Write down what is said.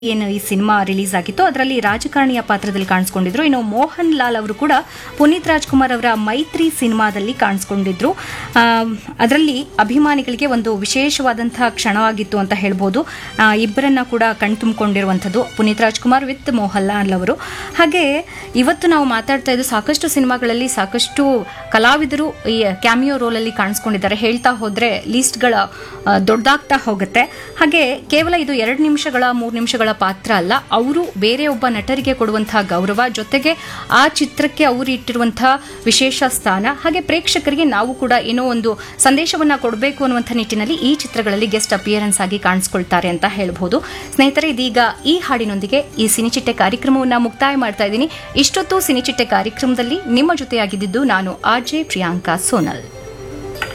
ಏನು ಈ cinema release ಆಗಿತ್ತು ಅದರಲ್ಲಿ ರಾಜಕಾರಣಿಯ ಪಾತ್ರದಲ್ಲಿ ಕಾಣಿಸ್ಕೊಂಡಿದ್ರು ಇನ್ನು ಮೋಹನ್ ಲಾಲ್ ಅವರು ಕೂಡ ಪುನೀತ್ ರಾಜ್ಕುಮಾರ್ ಅವರ ಮೈತ್ರಿ ಸಿನಿಮಾದಲ್ಲಿ ಕಾಣಿಸ್ಕೊಂಡಿದ್ರು ಅದರಲ್ಲಿ ಅಭಿಮಾನಿಗಳಿಗೆ ಒಂದು ವಿಶೇಷವಾದಂತಹ ಕ್ಷಣವಾಗಿತ್ತು ಅಂತ ಹೇಳ್ಬೋದು ಆ, ಇಬ್ಬರನ್ನ ಕೂಡ ಕಣ್ತುಂಬಿಕೊಂಡಿರುವಂಥದ್ದು ಪುನೀತ್ ರಾಜ್ಕುಮಾರ್ ವಿತ್ ಮೋಹನ್ ಲಾಲ್ ಅವರು ಹಾಗೆ ಇವತ್ತು ನಾವು ಮಾತಾಡ್ತಾ ಇದ್ದು ಸಾಕಷ್ಟು ಸಿನಿಮಾಗಳಲ್ಲಿ ಸಾಕಷ್ಟು ಕಲಾವಿದರು ಈ ಕ್ಯಾಮಿಯೋ ರೋಲಲ್ಲಿ ಕಾಣಿಸ್ಕೊಂಡಿದ್ದಾರೆ ಹೇಳ್ತಾ ಹೋದ್ರೆ ಲೀಸ್ಟ್ಗಳ ಆ, ದೊಡ್ಡದಾಗ್ತಾ ಹೋಗುತ್ತೆ ಹಾಗೆ ಕೇವಲ ಇದು ಎರಡು ನಿಮಿಷಗಳ ಮೂರು ನಿಮಿಷಗಳ ಪಾತ್ರ ಅಲ್ಲ ಅವರು ಬೇರೆ ಒಬ್ಬ ನಟರಿಗೆ ಕೊಡುವಂತಹ ಗೌರವ ಜೊತೆಗೆ ಆ ಚಿತ್ರಕ್ಕೆ ಅವರು ಇಟ್ಟಿರುವಂತಹ ವಿಶೇಷ ಸ್ಥಾನ ಹಾಗೆ ಪ್ರೇಕ್ಷಕರಿಗೆ ನಾವು ಕೂಡ ಏನೋ ಒಂದು ಸಂದೇಶವನ್ನ ಕೊಡಬೇಕು ಅನ್ನುವಂಥ ನಿಟ್ಟಿನಲ್ಲಿ ಈ ಚಿತ್ರಗಳಲ್ಲಿ ಗೆಸ್ಟ್ ಅಪಿಯರೆನ್ಸ್ ಆಗಿ ಕಾಣಿಸ್ಕೊಳ್ತಾರೆ ಅಂತ ಹೇಳ್ಬೋದು ಸ್ನೇಹಿತರೆ ಇದೀಗ ಈ ಹಾಡಿನೊಂದಿಗೆ ಈ ಸಿನಿಚಿಟ್ಟೆ ಕಾರ್ಯಕ್ರಮವನ್ನ ಮುಕ್ತಾಯ ಮಾಡ್ತಾ ಇದ್ದೀನಿ ಇಷ್ಟೊತ್ತು ಸಿನಿಚಿಟ್ಟೆ ಕಾರ್ಯಕ್ರಮದಲ್ಲಿ ನಿಮ್ಮ ಜೊತೆಯಾಗಿದ್ದು ನಾನು ಆರ್ ಜೆ ಪ್ರಿಯಾಂಕಾ ಸೋನಲ್